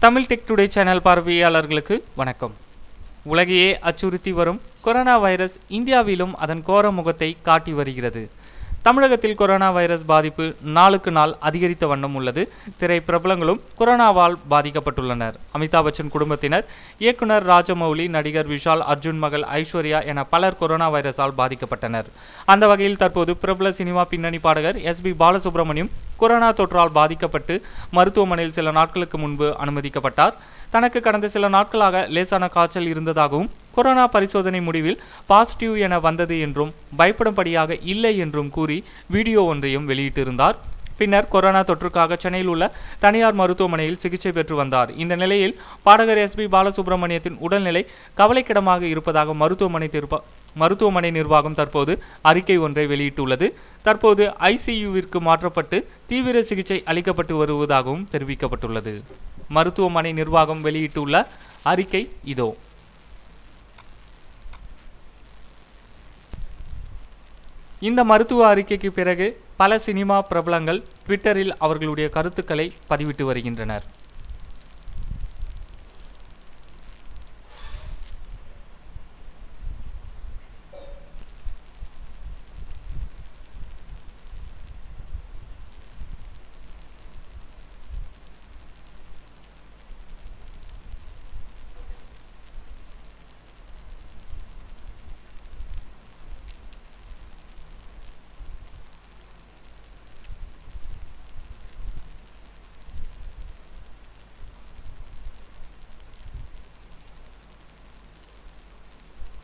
Tamil tech today channel பார்வையாளர்களுக்கு வணக்கம் உலகையே அச்சுறுத்தி வரும் கொரோனா வைரஸ் இந்தியாவிலும் அதன் கோர முகத்தை காட்டி வருகிறது தமிழகத்தில் கொரோனா வைரஸ் பாதிப்பு நாளுக்கு நாள் அதிகரித்த வண்ணம் உள்ளது திரை பிரபலங்களும் கொரோனாவால் பாதிக்கப்பட்டுள்ளனர் அமிதாப் பச்சன் குடும்பத்தினர் இயக்குனர் ராஜமௌலி நடிகர் விஷால் அர்ஜுன் மகள் ஐஸ்வர்யா என பலர் கொரோனா வைரஸால் பாதிக்கப்பட்டனர் அந்த வகையில் தற்போது பிரபல சினிமா பின்னணி பாடகர் எஸ் பி பாலசுப்ரமணியம் கொரோனா தொற்றால் பாதிக்கப்பட்டு மருத்துவமனையில் சில நாட்களுக்கு முன்பு அனுமதிக்கப்பட்டார் தனக்கு கடந்த சில நாட்களாக லேசான காய்ச்சல் இருந்ததாகவும் கொரோனா பரிசோதனை முடிவில் பாசிட்டிவ் என வந்தது என்றும் பயப்படும்படியாக இல்லை என்றும் கூறி வீடியோ ஒன்றையும் வெளியிட்டிருந்தார் பின்னர் கொரோனா தொற்றுக்காக சென்னையில் உள்ள தனியார் மருத்துவமனையில் சிகிச்சை பெற்று வந்தார் இந்த நிலையில் பாடகர் எஸ் பி பாலசுப்ரமணியத்தின் உடல்நிலை கவலைக்கிடமாக இருப்பதாக மருத்துவமனை திருப்ப மருத்துவமனை நிர்வாகம் தற்போது அறிக்கை ஒன்றை வெளியிட்டுள்ளது தற்போது ஐசியூவிற்கு மாற்றப்பட்டு தீவிர சிகிச்சை அளிக்கப்பட்டு வருவதாகவும் தெரிவிக்கப்பட்டுள்ளது மருத்துவமனை நிர்வாகம் வெளியிட்டுள்ள அறிக்கை இதோ இந்த மருத்துவ அறிக்கைக்கு பிறகு பல சினிமா பிரபலங்கள் ட்விட்டரில் அவர்களுடைய கருத்துக்களை பதிவிட்டு வருகின்றனர்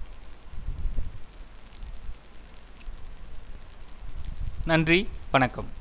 நன்றி வணக்கம்